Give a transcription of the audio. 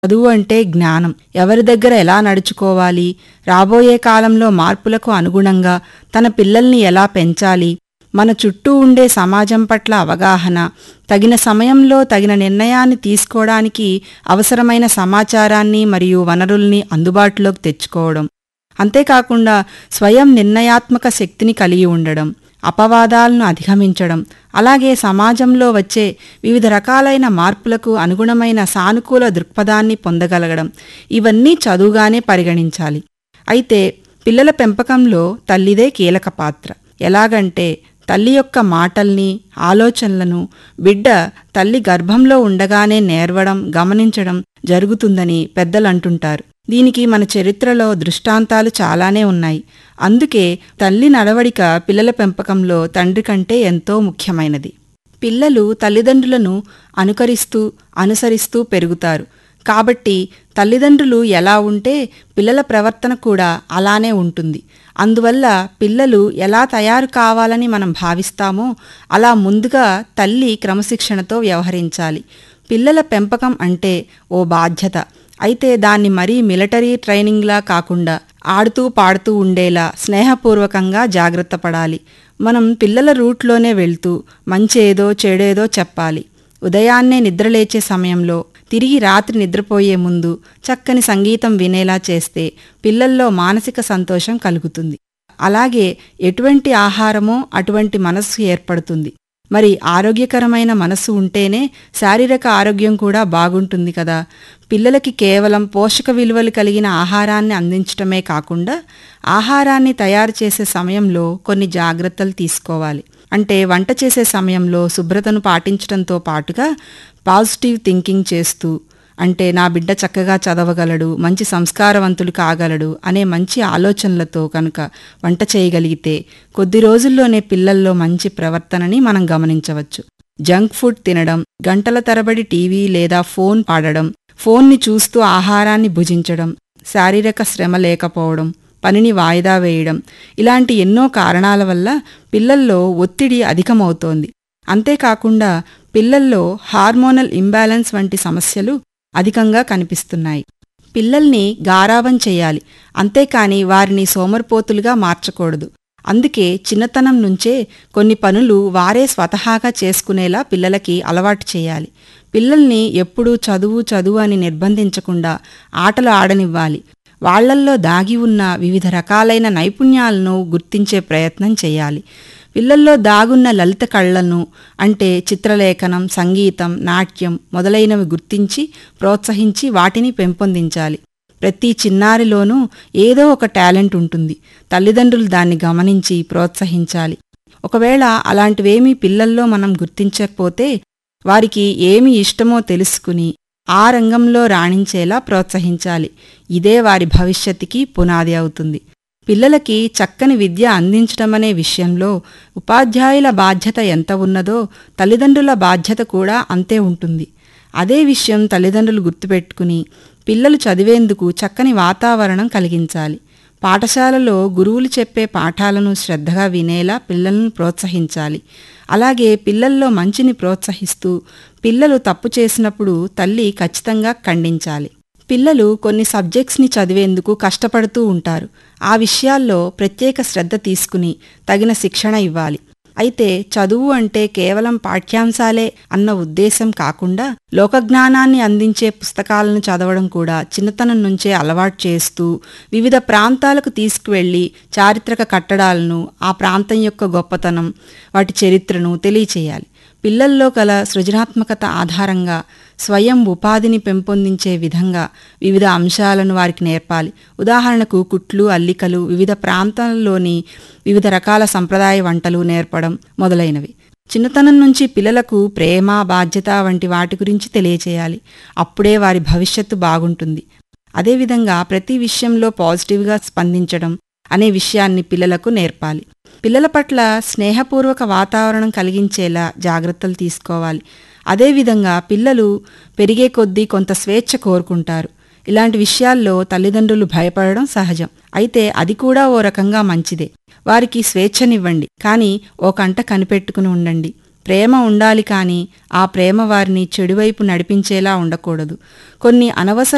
చదువు అంటే జ్ఞానం ఎవరి దగ్గర ఎలా నడుచుకోవాలి రాబోయే కాలంలో మార్పులకు అనుగుణంగా తన పిల్లల్ని ఎలా పెంచాలి మన చుట్టూ ఉండే సమాజం పట్ల అవగాహన తగిన సమయంలో తగిన నిర్ణయాన్ని తీసుకోవడానికి అవసరమైన సమాచారాన్ని మరియు వనరుల్ని అందుబాటులోకి తెచ్చుకోవడం అంతేకాకుండా స్వయం నిర్ణయాత్మక శక్తిని కలిగి ఉండడం అపవాదాలను అధిగమించడం అలాగే సమాజంలో వచ్చే వివిధ రకాలైన మార్పులకు అనుగుణమైన సానుకూల దృక్పథాన్ని పొందగలగడం ఇవన్నీ చదువుగానే పరిగణించాలి అయితే పిల్లల పెంపకంలో తల్లిదే కీలక పాత్ర ఎలాగంటే తల్లి యొక్క మాటల్ని ఆలోచనలను బిడ్డ తల్లి గర్భంలో ఉండగానే నేర్వడం గమనించడం జరుగుతుందని పెద్దలు అంటుంటారు దీనికి మన చరిత్రలో దృష్టాంతాలు చాలానే ఉన్నాయి అందుకే తల్లి నడవడిక పిల్లల పెంపకంలో తండ్రి కంటే ఎంతో ముఖ్యమైనది పిల్లలు తల్లిదండ్రులను అనుకరిస్తూ అనుసరిస్తూ పెరుగుతారు కాబట్టి తల్లిదండ్రులు ఎలా ఉంటే పిల్లల ప్రవర్తన కూడా అలానే ఉంటుంది అందువల్ల పిల్లలు ఎలా తయారు కావాలని మనం భావిస్తామో అలా ముందుగా తల్లి క్రమశిక్షణతో వ్యవహరించాలి పిల్లల పెంపకం అంటే ఓ బాధ్యత అయితే దాన్ని మరీ మిలిటరీ ట్రైనింగ్లా కాకుండా ఆడుతూ పాడుతూ ఉండేలా స్నేహపూర్వకంగా జాగ్రత్త పడాలి మనం పిల్లల రూట్లోనే వెళ్తూ మంచేదో చెడేదో చెప్పాలి ఉదయాన్నే నిద్రలేచే సమయంలో తిరిగి రాత్రి నిద్రపోయే ముందు చక్కని సంగీతం వినేలా చేస్తే పిల్లల్లో మానసిక సంతోషం కలుగుతుంది అలాగే ఎటువంటి ఆహారమో అటువంటి మనస్సు ఏర్పడుతుంది మరి ఆరోగ్యకరమైన మనస్సు ఉంటేనే శారీరక ఆరోగ్యం కూడా బాగుంటుంది కదా పిల్లలకి కేవలం పోషక విలువలు కలిగిన ఆహారాన్ని అందించటమే కాకుండా ఆహారాన్ని తయారు చేసే సమయంలో కొన్ని జాగ్రత్తలు తీసుకోవాలి అంటే వంట చేసే సమయంలో శుభ్రతను పాటించడంతో పాటుగా పాజిటివ్ థింకింగ్ చేస్తూ అంటే నా బిడ్డ చక్కగా చదవగలడు మంచి సంస్కారవంతులు కాగలడు అనే మంచి ఆలోచనలతో కనుక వంట చేయగలిగితే కొద్ది రోజుల్లోనే పిల్లల్లో మంచి ప్రవర్తనని మనం గమనించవచ్చు జంక్ ఫుడ్ తినడం గంటల తరబడి టీవీ లేదా ఫోన్ పాడడం ఫోన్ని చూస్తూ ఆహారాన్ని భుజించడం శారీరక శ్రమ లేకపోవడం పనిని వాయిదా వేయడం ఇలాంటి ఎన్నో కారణాల వల్ల పిల్లల్లో ఒత్తిడి అధికమవుతోంది అంతేకాకుండా పిల్లల్లో హార్మోనల్ ఇంబ్యాలెన్స్ వంటి సమస్యలు అధికంగా కనిపిస్తున్నాయి పిల్లల్ని గారాబం చేయాలి అంతేకాని వారిని సోమరిపోతులుగా మార్చకూడదు అందుకే చిన్నతనం నుంచే కొన్ని పనులు వారే స్వతహాగా చేసుకునేలా పిల్లలకి అలవాటు చేయాలి పిల్లల్ని ఎప్పుడూ చదువు చదువు అని నిర్బంధించకుండా ఆటలు ఆడనివ్వాలి వాళ్లల్లో దాగి ఉన్న వివిధ రకాలైన నైపుణ్యాలను గుర్తించే ప్రయత్నం చేయాలి పిల్లల్లో దాగున్న లలిత కళ్లను అంటే చిత్రలేఖనం సంగీతం నాట్యం మొదలైనవి గుర్తించి ప్రోత్సహించి వాటిని పెంపొందించాలి ప్రతి చిన్నారిలోనూ ఏదో ఒక టాలెంట్ ఉంటుంది తల్లిదండ్రులు దాన్ని గమనించి ప్రోత్సహించాలి ఒకవేళ అలాంటివేమీ పిల్లల్లో మనం గుర్తించకపోతే వారికి ఏమి ఇష్టమో తెలుసుకుని ఆ రంగంలో రాణించేలా ప్రోత్సహించాలి ఇదే వారి భవిష్యత్తుకి పునాది అవుతుంది పిల్లలకి చక్కని విద్య అందించడమనే విషయంలో ఉపాధ్యాయుల బాధ్యత ఎంత ఉన్నదో తల్లిదండ్రుల బాధ్యత కూడా అంతే ఉంటుంది అదే విషయం తల్లిదండ్రులు గుర్తుపెట్టుకుని పిల్లలు చదివేందుకు చక్కని వాతావరణం కలిగించాలి పాఠశాలలో గురువులు చెప్పే పాఠాలను శ్రద్ధగా వినేలా పిల్లలను ప్రోత్సహించాలి అలాగే పిల్లల్లో మంచిని ప్రోత్సహిస్తూ పిల్లలు తప్పు చేసినప్పుడు తల్లి ఖచ్చితంగా ఖండించాలి పిల్లలు కొన్ని సబ్జెక్ట్స్ని చదివేందుకు కష్టపడుతూ ఉంటారు ఆ విషయాల్లో ప్రత్యేక శ్రద్ధ తీసుకుని తగిన శిక్షణ ఇవ్వాలి అయితే చదువు అంటే కేవలం పాఠ్యాంశాలే అన్న ఉద్దేశం కాకుండా లోకజ్ఞానాన్ని అందించే పుస్తకాలను చదవడం కూడా చిన్నతనం నుంచే అలవాటు చేస్తూ వివిధ ప్రాంతాలకు తీసుకువెళ్లి చారిత్రక కట్టడాలను ఆ ప్రాంతం యొక్క గొప్పతనం వాటి చరిత్రను తెలియచేయాలి పిల్లల్లో గల సృజనాత్మకత ఆధారంగా స్వయం ఉపాధిని పెంపొందించే విధంగా వివిధ అంశాలను వారికి నేర్పాలి ఉదాహరణకు కుట్లు అల్లికలు వివిధ ప్రాంతాల్లోని వివిధ రకాల సంప్రదాయ వంటలు నేర్పడం మొదలైనవి చిన్నతనం నుంచి పిల్లలకు ప్రేమ బాధ్యత వంటి వాటి గురించి తెలియచేయాలి అప్పుడే వారి భవిష్యత్తు బాగుంటుంది అదేవిధంగా ప్రతి విషయంలో పాజిటివ్గా స్పందించడం అనే విషయాన్ని పిల్లలకు నేర్పాలి పిల్లల పట్ల స్నేహపూర్వక వాతావరణం కలిగించేలా జాగ్రత్తలు తీసుకోవాలి అదేవిధంగా పిల్లలు పెరిగే కొద్దీ కొంత స్వేచ్ఛ కోరుకుంటారు ఇలాంటి విషయాల్లో తల్లిదండ్రులు భయపడడం సహజం అయితే అది కూడా ఓ రకంగా మంచిదే వారికి స్వేచ్ఛనివ్వండి కానీ ఓ కంట కనిపెట్టుకుని ఉండండి ప్రేమ ఉండాలి కానీ ఆ ప్రేమ వారిని చెడువైపు నడిపించేలా ఉండకూడదు కొన్ని అనవసర